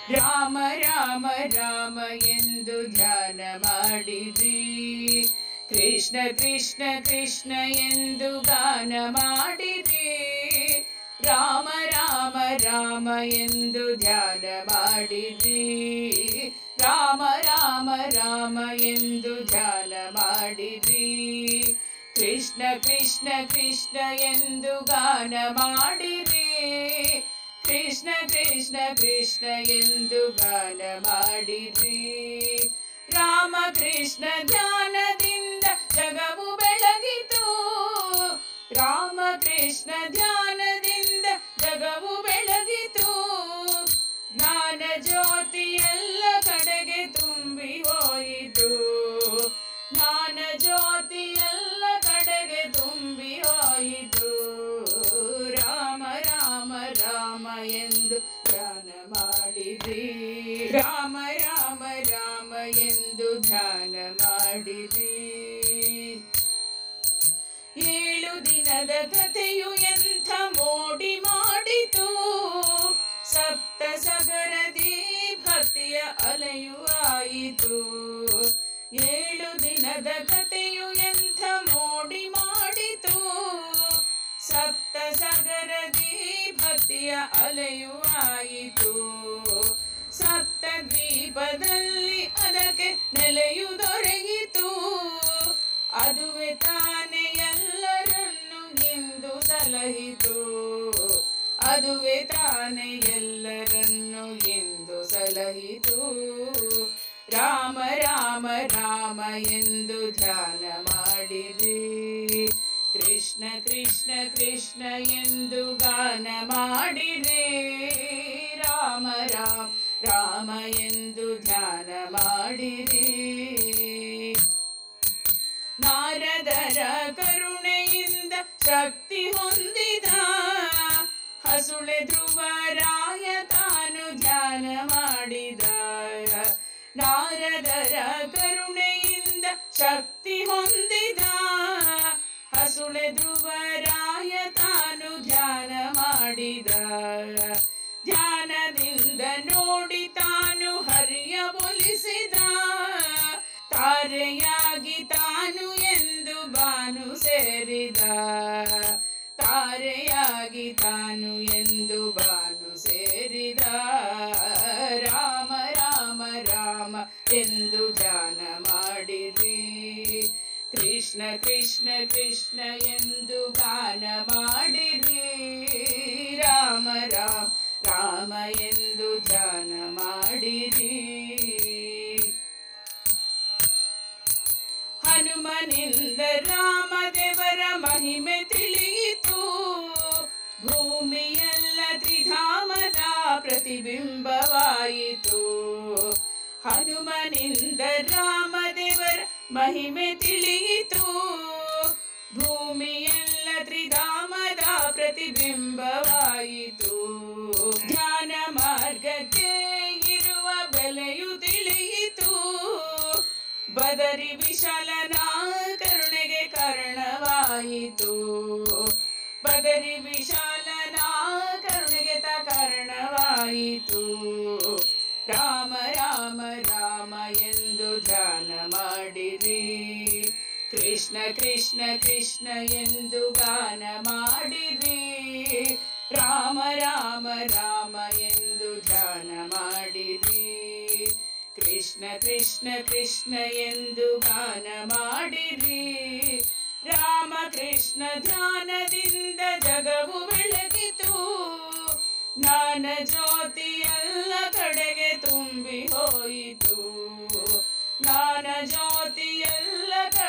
ರಾಮ ರಾಮ ರಾಮ ಎಂದು ಧ್ಯಾನ ಮಾಡಿರಿ ಕೃಷ್ಣ ಕೃಷ್ಣ ಕೃಷ್ಣ ಎಂದು ಗಾನ ಮಾಡಿರಿ ರಾಮ ರಾಮ ರಾಮ ಎಂದು ಧ್ಯಾನ ಮಾಡಿರಿ ರಾಮ ರಾಮ ರಾಮ ಎಂದು ಧ್ಯಾನ ಮಾಡಿರಿ ಕೃಷ್ಣ ಕೃಷ್ಣ ಕೃಷ್ಣ ಎಂದು ಗಾನ ಮಾಡಿರಿ ಕೃಷ್ಣ ಕೃಷ್ಣ ಕೃಷ್ಣ ಎಂದು ಗಾನ ಮಾಡಿರಿ ರಾಮ ಕೃಷ್ಣ ಧ್ಯಾನದಿಂದ ಜಗವು ಬೆಳಗಿತು ರಾಮ ಕೃಷ್ಣ ಧ್ಯಾನದಿಂದ ಜಗವು ಬೆಳಗಿತು ಜ್ಞಾನ ಜ್ಯೋತಿ ಎಲ್ಲ ಕಡೆಗೆ ತುಂಬಿ ಹೋಯಿತು ಜ್ಞಾನ ಜ್ಯೋತಿ ಎಲ್ಲ ಕಡೆಗೆ ತುಂಬಿ ಹೋಯಿತು ರಾಮ ರಾಮ ರಾಮ ಎಂದು ಧ್ಯಾನ ಮಾಡಿರಿ ರಾಮ ರಾಮ ರಾಮ ಎಂದು ಧ್ಯಾನ ಮಾಡಿರಿ ಏಳು ದಿನದ ಕಥೆಯು ಎಂಥ ಮೋಡಿ ಮಾಡಿತು ಸಪ್ತ ಸಗರದಿ ಭಕ್ತಿಯ ಅಲೆಯು ಆಯಿತು ಏಳು ದಿನದ ಕಥೆಯು ಎಂಥ ಮೋಡಿ ಮಾಡಿತು ಸಪ್ತ ಸಗರದಿ ಭಕ್ತಿಯ ಅಲೆಯು ಆಯಿತು ಸಪ್ತ ದ್ವೀಪದಲ್ಲಿ ಅದಕ್ಕೆ ನೆಲೆಯು ದೊರೆಯಿತು ಅದುವೆ ತಾನೇ ಎಲ್ಲರನ್ನು ಎಂದು ಸಲಹಿತು ಅದುವೆ ತಾನೇ ಎಲ್ಲರನ್ನು ಎಂದು ಸಲಹಿತು ರಾಮ ರಾಮ ರಾಮ ಎಂದು ಧ್ಯಾನ ಮಾಡಿರಿ ಕೃಷ್ಣ ಕೃಷ್ಣ ಕೃಷ್ಣ ಎಂದು ಗಾನ ಮಾಡಿರಿ ರಾಮ ರಾಮ ರಾಮ ಎಂದು ಧ್ಯಾನ ಮಾಡಿರಿ ನಾರದರ ಕರುಣೆಯಿಂದ ಶಕ್ತಿ ಹೊಂದಿದ ಹಸುಳೆ ಧ್ರುವರಾಯ ತಾನು ಧ್ಯಾನ ಮಾಡಿದ ನಾರದರ ಕರುಣೆಯಿಂದ ಶಕ್ತಿ ಹೊಂದಿದ ಹಸುಳೆ ಧ್ರುವರಾಯ ತಾನು ಧ್ಯಾನ ಮಾಡಿದ ಧ್ಯಾನದಿಂದ ನೋಡಿ ತಾನು ಹರಿಯ ಒಲಿಸಿದ ತಾರೆಯಾಗಿ ತಾನು ಎಂದು ಬಾನು ಸೇರಿದ ತಾರೆಯಾಗಿ ತಾನು ಎಂದು ಬಾನು ಸೇರಿದ ರಾಮ ರಾಮ ರಾಮ ಎಂದು ಧ್ಯಾನ ಮಾಡಿರಿ ಕೃಷ್ಣ ಕೃಷ್ಣ ಕೃಷ್ಣ ಎಂದು ಗಾನ ಮಾಡಿರಿ ರಾಮ ರಾಮ ರಾಮ ಎಂದು ಧ್ಯಾನ ಮಾಡಿರಿ ಹನುಮನಿಂದ ರಾಮದೇವರ ಮಹಿಮೆ ತಿಳಿಯಿತು ಭೂಮಿಯೆಲ್ಲ ತ್ರಿಧಾಮದ ಪ್ರತಿಬಿಂಬವಾಯಿತು ಹನುಮನಿಂದ ರಾಮದೇವರ ಮಹಿಮೆ ತಿಳಿಯಿತು ಭೂಮಿಯೆಲ್ಲ ತ್ರಿಧಾಮದ ಪ್ರತಿಬಿಂಬವಾಯಿತು ಧ್ಯಾನ ಮಾರ್ಗಕ್ಕೆ ಇರುವ ಬೆಲೆಯು ತಿಳಿಯಿತು ಬದರಿ ವಿಶಾಲನ ಕರುಣೆಗೆ ಕಾರಣವಾಯಿತು ಬದರಿ ವಿಶಾಲನ ಕರುಣೆಗೆ ತ ಕಾರಣವಾಯಿತು ರಾಮ ರಾಮ ರಾಮ ಎಂದು ಧ್ಯಾನ ಮಾಡಿರಿ ಕೃಷ್ಣ ಕೃಷ್ಣ ಕೃಷ್ಣ ಎಂದು ಗಾನ ಮಾಡಿರಿ ರಾಮ ರಾಮ ರಾಮ ಎಂದು ಧ್ಯಾನ ಮಾಡಿರಿ ಕೃಷ್ಣ ಕೃಷ್ಣ ಕೃಷ್ಣ ಎಂದು ಗಾನ ಮಾಡಿರಿ ರಾಮ ಕೃಷ್ಣ ಧ್ಯಾನದಿಂದ ಜಗವು ಬೆಳಗಿತು ಜ್ಞಾನ ಜ್ಯೋತಿ ಎಲ್ಲ ಕಡೆಗೆ ತುಂಬಿ ಹೋಯಿತು ಜ್ಞಾನ ಜ್ಯೋತಿ ಎಲ್ಲ